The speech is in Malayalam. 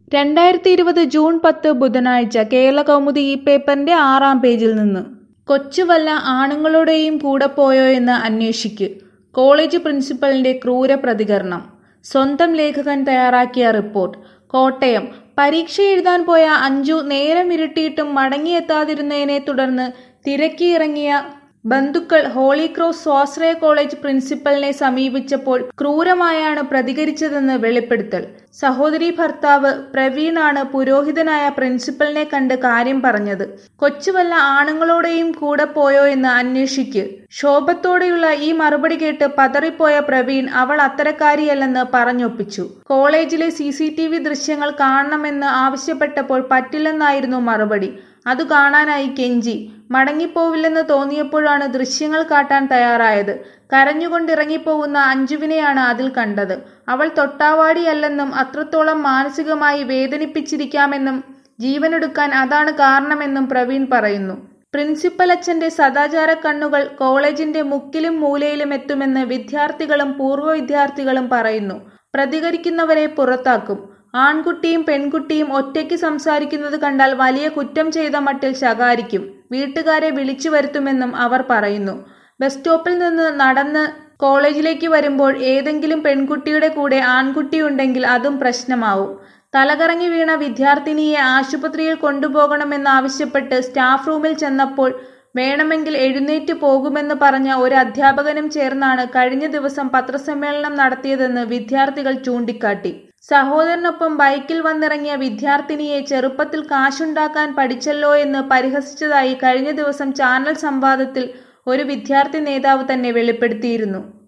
രണ്ടായിരത്തി ഇരുപത് ജൂൺ പത്ത് ബുധനാഴ്ച കേരള കൗമുദി ഈ പേപ്പറിന്റെ ആറാം പേജിൽ നിന്ന് കൊച്ചു വല്ല ആണുങ്ങളുടെയും കൂടെ പോയോ എന്ന് അന്വേഷിക്ക് കോളേജ് പ്രിൻസിപ്പലിന്റെ ക്രൂര പ്രതികരണം സ്വന്തം ലേഖകൻ തയ്യാറാക്കിയ റിപ്പോർട്ട് കോട്ടയം പരീക്ഷ എഴുതാൻ പോയ അഞ്ജു നേരം ഇരുട്ടിയിട്ടും മടങ്ങിയെത്താതിരുന്നതിനെ തുടർന്ന് തിരക്കിയിറങ്ങിയ ബന്ധുക്കൾ ഹോളി ക്രോസ് സ്വാശ്രയ കോളേജ് പ്രിൻസിപ്പലിനെ സമീപിച്ചപ്പോൾ ക്രൂരമായാണ് പ്രതികരിച്ചതെന്ന് വെളിപ്പെടുത്തൽ സഹോദരി ഭർത്താവ് പ്രവീണാണ് പുരോഹിതനായ പ്രിൻസിപ്പലിനെ കണ്ട് കാര്യം പറഞ്ഞത് കൊച്ചു വല്ല ആണുങ്ങളോടെയും കൂടെ പോയോ എന്ന് അന്വേഷിക്ക് ശോഭത്തോടെയുള്ള ഈ മറുപടി കേട്ട് പതറിപ്പോയ പ്രവീൺ അവൾ അത്തരക്കാരിയല്ലെന്ന് പറഞ്ഞൊപ്പിച്ചു കോളേജിലെ സി സി ടി വി ദൃശ്യങ്ങൾ കാണണമെന്ന് ആവശ്യപ്പെട്ടപ്പോൾ പറ്റില്ലെന്നായിരുന്നു മറുപടി അത് കാണാനായി കെഞ്ചി മടങ്ങിപ്പോവില്ലെന്ന് തോന്നിയപ്പോഴാണ് ദൃശ്യങ്ങൾ കാട്ടാൻ തയ്യാറായത് കരഞ്ഞുകൊണ്ടിറങ്ങിപ്പോകുന്ന അഞ്ജുവിനെയാണ് അതിൽ കണ്ടത് അവൾ തൊട്ടാവാടിയല്ലെന്നും അത്രത്തോളം മാനസികമായി വേദനിപ്പിച്ചിരിക്കാമെന്നും ജീവനെടുക്കാൻ അതാണ് കാരണമെന്നും പ്രവീൺ പറയുന്നു പ്രിൻസിപ്പൽ അച്ഛന്റെ സദാചാര കണ്ണുകൾ കോളേജിന്റെ മുക്കിലും മൂലയിലും എത്തുമെന്ന് വിദ്യാർത്ഥികളും പൂർവ്വ വിദ്യാർത്ഥികളും പറയുന്നു പ്രതികരിക്കുന്നവരെ പുറത്താക്കും ആൺകുട്ടിയും പെൺകുട്ടിയും ഒറ്റയ്ക്ക് സംസാരിക്കുന്നത് കണ്ടാൽ വലിയ കുറ്റം ചെയ്ത മട്ടിൽ ശകാരിക്കും വീട്ടുകാരെ വിളിച്ചു വരുത്തുമെന്നും അവർ പറയുന്നു ബസ് സ്റ്റോപ്പിൽ നിന്ന് നടന്ന് കോളേജിലേക്ക് വരുമ്പോൾ ഏതെങ്കിലും പെൺകുട്ടിയുടെ കൂടെ ആൺകുട്ടിയുണ്ടെങ്കിൽ അതും പ്രശ്നമാവും തലകറങ്ങി വീണ വിദ്യാർത്ഥിനിയെ ആശുപത്രിയിൽ കൊണ്ടുപോകണമെന്നാവശ്യപ്പെട്ട് സ്റ്റാഫ് റൂമിൽ ചെന്നപ്പോൾ വേണമെങ്കിൽ എഴുന്നേറ്റ് പോകുമെന്ന് പറഞ്ഞ ഒരു അധ്യാപകനും ചേർന്നാണ് കഴിഞ്ഞ ദിവസം പത്രസമ്മേളനം നടത്തിയതെന്ന് വിദ്യാർത്ഥികൾ ചൂണ്ടിക്കാട്ടി സഹോദരനൊപ്പം ബൈക്കിൽ വന്നിറങ്ങിയ വിദ്യാർത്ഥിനിയെ ചെറുപ്പത്തിൽ കാശുണ്ടാക്കാൻ പഠിച്ചല്ലോ എന്ന് പരിഹസിച്ചതായി കഴിഞ്ഞ ദിവസം ചാനൽ സംവാദത്തിൽ ഒരു വിദ്യാർത്ഥി നേതാവ് തന്നെ വെളിപ്പെടുത്തിയിരുന്നു